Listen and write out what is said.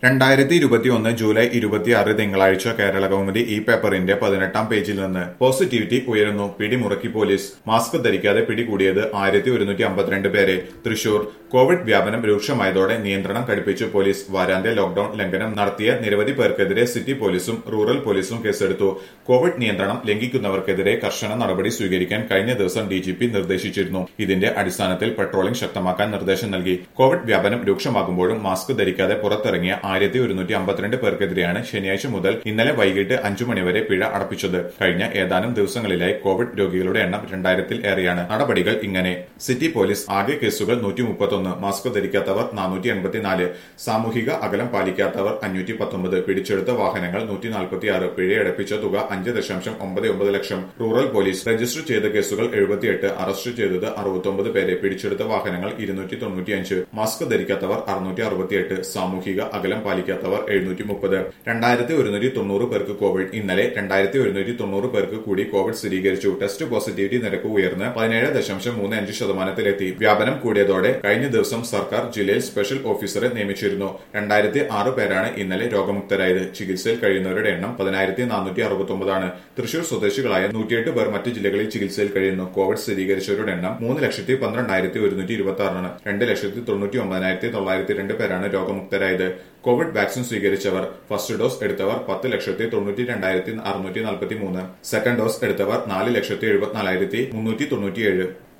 രണ്ടായിരത്തി ഇരുപത്തിയൊന്ന് ജൂലൈ ഇരുപത്തിയാറ് തിങ്കളാഴ്ച കേരള കൗമുദി ഈ പേപ്പറിന്റെ പതിനെട്ടാം പേജിൽ നിന്ന് പോസിറ്റിവിറ്റി ഉയരുന്നു പിടിമുറക്കി പോലീസ് മാസ്ക് ധരിക്കാതെ പിടികൂടിയത് ആയിരത്തി ഒരുന്നൂറ്റി അമ്പത്തിരണ്ട് പേരെ തൃശൂർ കോവിഡ് വ്യാപനം രൂക്ഷമായതോടെ നിയന്ത്രണം കടുപ്പിച്ചു പോലീസ് വാരാന്ത്യ ലോക്ഡൌൺ ലംഘനം നടത്തിയ നിരവധി പേർക്കെതിരെ സിറ്റി പോലീസും റൂറൽ പോലീസും കേസെടുത്തു കോവിഡ് നിയന്ത്രണം ലംഘിക്കുന്നവർക്കെതിരെ കർശന നടപടി സ്വീകരിക്കാൻ കഴിഞ്ഞ ദിവസം ഡിജിപി നിർദ്ദേശിച്ചിരുന്നു ഇതിന്റെ അടിസ്ഥാനത്തിൽ പെട്രോളിംഗ് ശക്തമാക്കാൻ നിർദ്ദേശം നൽകി കോവിഡ് വ്യാപനം രൂക്ഷമാകുമ്പോഴും മാസ്ക് ധരിക്കാതെ പുറത്തിറങ്ങിയ ആയിരത്തി ഒരുന്നൂറ്റി അമ്പത്തിരണ്ട് പേർക്കെതിരെയാണ് ശനിയാഴ്ച മുതൽ ഇന്നലെ വൈകിട്ട് അഞ്ചു മണിവരെ പിഴ അടപ്പിച്ചത് കഴിഞ്ഞ ഏതാനും ദിവസങ്ങളിലായി കോവിഡ് രോഗികളുടെ എണ്ണം രണ്ടായിരത്തിൽ ഏറെയാണ് നടപടികൾ ഇങ്ങനെ സിറ്റി പോലീസ് ആകെ കേസുകൾ നൂറ്റി മുപ്പത്തൊന്ന് മാസ്ക് ധരിക്കാത്തവർ നാനൂറ്റി എൺപത്തിനാല് സാമൂഹിക അകലം പാലിക്കാത്തവർ അഞ്ഞൂറ്റി പത്തൊമ്പത് പിടിച്ചെടുത്ത വാഹനങ്ങൾ നൂറ്റി നാൽപ്പത്തിയാറ് പിഴയടപ്പിച്ച തുക അഞ്ച് ദശാംശം ഒമ്പത് ഒമ്പത് ലക്ഷം റൂറൽ പോലീസ് രജിസ്റ്റർ ചെയ്ത കേസുകൾ എഴുപത്തിയെട്ട് അറസ്റ്റ് ചെയ്തത് അറുപത്തൊമ്പത് പേരെ പിടിച്ചെടുത്ത വാഹനങ്ങൾ ഇരുന്നൂറ്റി തൊണ്ണൂറ്റിയഞ്ച് മാസ്ക് ധരിക്കാത്തവർ അറുന്നൂറ്റി അറുപത്തിയെട്ട് സാമൂഹിക അകലം പാലിക്കാത്തവർ എഴുന്നൂറ്റി മുപ്പത് രണ്ടായിരത്തി ഒരുന്നൂറ്റി തൊണ്ണൂറ് പേർക്ക് കോവിഡ് ഇന്നലെ രണ്ടായിരത്തി ഒരുന്നൂറ്റി തൊണ്ണൂറ് പേർക്ക് കൂടി കോവിഡ് സ്ഥിരീകരിച്ചു ടെസ്റ്റ് പോസിറ്റിവിറ്റി നിരക്ക് ഉയർന്ന് പതിനേഴ് ദശാംശം മൂന്ന് അഞ്ച് ശതമാനത്തിലെത്തി വ്യാപനം കൂടിയതോടെ കഴിഞ്ഞ ദിവസം സർക്കാർ ജില്ലയിൽ സ്പെഷ്യൽ ഓഫീസറെ നിയമിച്ചിരുന്നു രണ്ടായിരത്തി ആറ് പേരാണ് ഇന്നലെ രോഗമുക്തരായത് ചികിത്സയിൽ കഴിയുന്നവരുടെ എണ്ണം പതിനായിരത്തി നാനൂറ്റി അറുപത്തൊമ്പതാണ് തൃശൂർ സ്വദേശികളായ നൂറ്റിയെട്ട് പേർ മറ്റ് ജില്ലകളിൽ ചികിത്സയിൽ കഴിയുന്നു കോവിഡ് സ്ഥിരീകരിച്ചവരുടെ എണ്ണം മൂന്ന് ലക്ഷത്തി പന്ത്രണ്ടായിരത്തി ഒരുന്നൂറ്റി ഇരുപത്തി ആറാണ് രണ്ട് ലക്ഷത്തി തൊണ്ണൂറ്റി ഒമ്പതിനായിരത്തി തൊള്ളായിരത്തി രണ്ട് പേരാണ് രോഗമുക്തരായത് കോവിഡ് വാക്സിൻ സ്വീകരിച്ചവർ ഫസ്റ്റ് ഡോസ് എടുത്തവർ പത്ത് ലക്ഷത്തി തൊണ്ണൂറ്റി രണ്ടായിരത്തി അറുന്നൂറ്റി നാൽപ്പത്തി മൂന്ന് സെക്കൻഡ് ഡോസ് എടുത്തവർ നാല് ലക്ഷത്തി എഴുപത്തിനാലായിരത്തി മുന്നൂറ്റി തൊണ്ണൂറ്റിയേഴ്